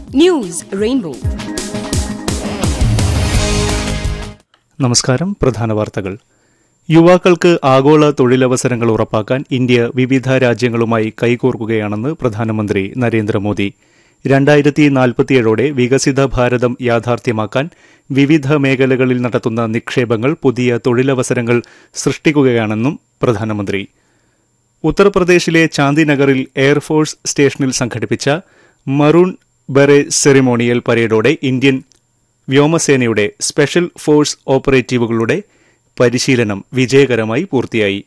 news rainbow നമസ്കാരം പ്രധാന വാർത്തകൾ യുവാക്കൾക്ക് ആഗോള തൊഴിലവസരങ്ങൾ ഉറപ്പാക്കാൻ ഇന്ത്യ വിവിധ രാജ്യങ്ങളുമായി കൈകോർക്കുകയാണെന്ന് പ്രധാനമന്ത്രി നരേന്ദ്രമോദി രണ്ടായിരത്തി നാൽപ്പത്തിയേഴോടെ വികസിത ഭാരതം യാഥാർത്ഥ്യമാക്കാൻ വിവിധ മേഖലകളിൽ നടത്തുന്ന നിക്ഷേപങ്ങൾ പുതിയ തൊഴിലവസരങ്ങൾ സൃഷ്ടിക്കുകയാണെന്നും പ്രധാനമന്ത്രി ഉത്തർപ്രദേശിലെ ചാന്ദിനഗറിൽ എയർഫോഴ്സ് സ്റ്റേഷനിൽ സംഘടിപ്പിച്ച മറൂൺ ബെറെ സെറിമോണിയൽ പരേഡോടെ ഇന്ത്യൻ വ്യോമസേനയുടെ സ്പെഷ്യൽ ഫോഴ്സ് ഓപ്പറേറ്റീവുകളുടെ പരിശീലനം വിജയകരമായി പൂർത്തിയായി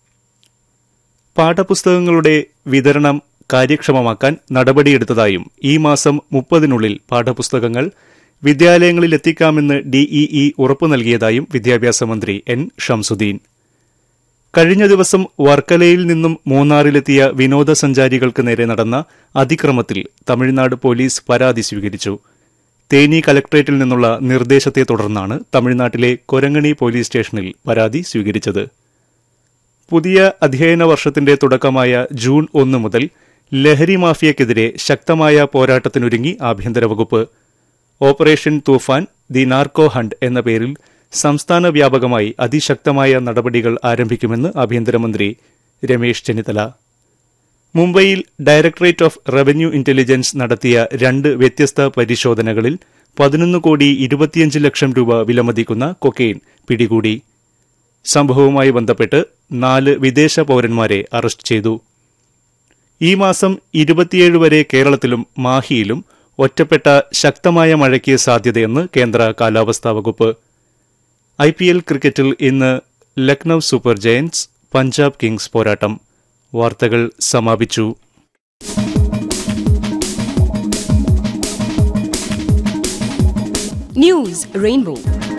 പാഠപുസ്തകങ്ങളുടെ വിതരണം കാര്യക്ഷമമാക്കാൻ നടപടിയെടുത്തതായും ഈ മാസം മുപ്പതിനുള്ളിൽ പാഠപുസ്തകങ്ങൾ വിദ്യാലയങ്ങളിൽ എത്തിക്കാമെന്ന് ഡിഇഇ ഉറപ്പു നൽകിയതായും വിദ്യാഭ്യാസ മന്ത്രി എൻ ഷംസുദ്ദീൻ കഴിഞ്ഞ ദിവസം വർക്കലയിൽ നിന്നും മൂന്നാറിലെത്തിയ വിനോദസഞ്ചാരികൾക്ക് നേരെ നടന്ന അതിക്രമത്തിൽ തമിഴ്നാട് പോലീസ് പരാതി സ്വീകരിച്ചു തേനി കലക്ട്രേറ്റിൽ നിന്നുള്ള നിർദ്ദേശത്തെ തുടർന്നാണ് തമിഴ്നാട്ടിലെ കൊരങ്ങണി പോലീസ് സ്റ്റേഷനിൽ പരാതി സ്വീകരിച്ചത് പുതിയ അധ്യയന വർഷത്തിന്റെ തുടക്കമായ ജൂൺ ഒന്ന് മുതൽ ലഹരി മാഫിയക്കെതിരെ ശക്തമായ പോരാട്ടത്തിനൊരുങ്ങി ആഭ്യന്തര വകുപ്പ് operation Toofan the narco hunt എന്ന പേരിൽ സംസ്ഥാന വ്യാപകമായി അതിശക്തമായ നടപടികൾ ആരംഭിക്കുമെന്ന് ആഭ്യന്തരമന്ത്രി രമേശ് ചെന്നിത്തല മുംബൈയിൽ ഡയറക്ടറേറ്റ് ഓഫ് റവന്യൂ ഇന്റലിജൻസ് നടത്തിയ രണ്ട് വ്യത്യസ്ത പരിശോധനകളിൽ പതിനൊന്ന് കോടി ഇരുപത്തിയഞ്ച് ലക്ഷം രൂപ വിലമതിക്കുന്ന കൊക്കെയിൻ പിടികൂടി സംഭവവുമായി ബന്ധപ്പെട്ട് നാല് വിദേശ പൌരന്മാരെ അറസ്റ്റ് ചെയ്തു ഈ മാസം ഇരുപത്തിയേഴ് വരെ കേരളത്തിലും മാഹിയിലും ഒറ്റപ്പെട്ട ശക്തമായ മഴയ്ക്ക് സാധ്യതയെന്ന് കേന്ദ്ര കാലാവസ്ഥാ വകുപ്പ് ഐ പി എൽ ക്രിക്കറ്റിൽ ഇന്ന് Lucknow Super Giants Punjab Kings പോരാട്ടം വാർത്തകൾ സമാപിച്ചു ന്യൂസ് റെയിൻബോ